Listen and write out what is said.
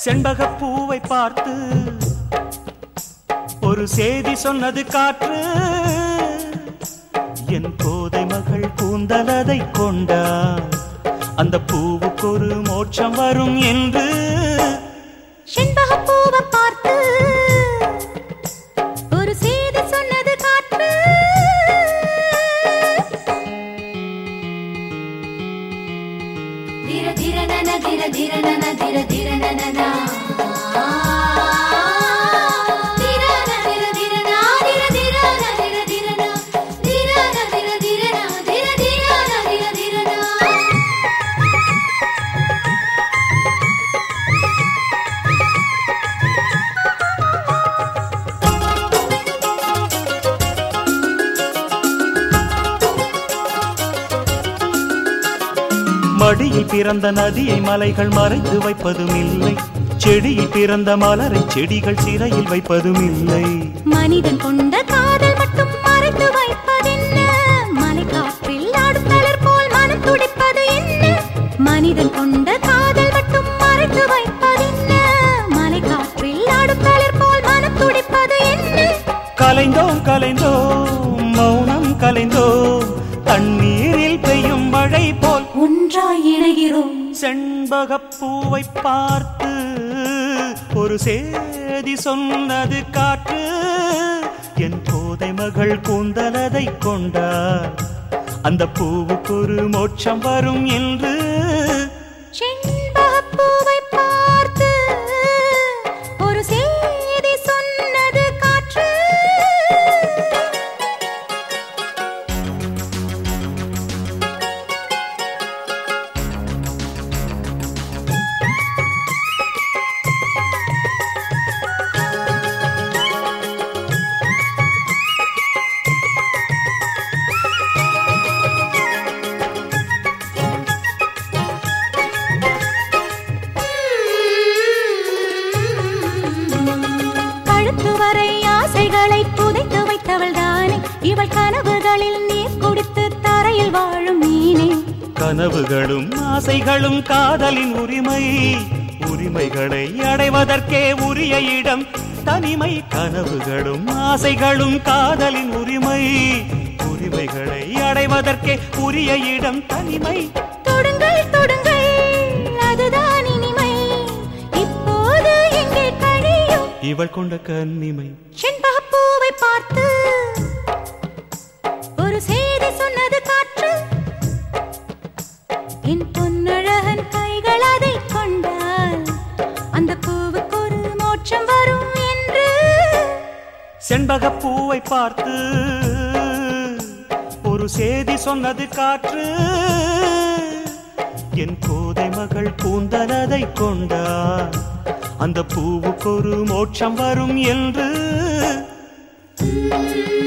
செண்பகப் பூவை பார்த்து ஒரு செய்தி சொன்னது காற்று என் கோதை மகள் கூந்தலதை கொண்டார் அந்த பூவுக்கு ஒரு மோட்சம் வரும் என்று செண்பகப் பூவை பார்த்து ஒரு செய்தி சொன்னது காற்று திர திர நன திர திர நன திர திர நனனா. திர ந திர திர நா, திர திர ந திர திர நா. திர ந திர திர நா, திர திர ந திர திர நா. மடியில் பிறந்த நதியை மலைகள் மறைத்து வைப்பதும் இல்லை செடியில் பிறந்த மலரை செடிகள் சிறையில் வைப்பதும் இல்லை மனிதன் கொண்ட காதல் மட்டும் மறைத்து வைப்பதென்ன மலை காற்றில் ஆடும் தளர் போல் மனம் துடிப்பது என்ன மனிதன் கொண்ட காதல் மட்டும் மறைத்து வைப்பதென்ன மலை காற்றில் ஆடும் தளர் போல் மனம் துடிப்பது என்ன கலைந்தோம் கலைந்தோம் மௌனம் கலைந்தோம் தண்ணீரில் பெய்யும் மழை போல் ஒன்றாய் இணைகிறோம் செண்பகப் பூவை பார்த்து ஒரு சேதி சொன்னது காற்று என் கோதை மகள் கூந்தலதை கொண்டார் அந்த பூவுக்கு ஒரு மோட்சம் வரும் என்று செண்பகப் பூவை பார்த்து ஒரு செய்தி சொன்னது காற்று கழுத்து வரை ஆசைகளை புதைத்து வைத்தவள் தானே இவள் கனவுகளில் நீர் குடித்து தரையில் வாழும் மீனே கனவுகளும் ஆசைகளும் காதலின் உரிமை உரிமைகளை அடைவதற்கே உரிய இடம் தனிமை கனவுகளும் ஆசைகளும் காதலின் உரிமை உரிமைகளை அடைவதற்கே உரிய இடம் தனிமை தொடுங்கள் தொடுங்கள் அதுதான் இனிமை இப்போது எங்கே கழியும் இவள் கொண்ட கன்னிமை செண்பகப்பூவை பார்த்து ஒரு செய்தி சொன்னது காற்று என் பொன்னழகன் கைகள் அதை கொண்டால் அந்த பூவுக்கு ஒரு மோட்சம் வரும் என்று செண்பகப் பூவை பார்த்து ஒரு சேதி சொன்னது காற்று என் கோதை மகள் கூந்தலதை கொண்டார் அந்த பூவுக்கு ஒரு மோட்சம் வரும் என்று Mm-hmm.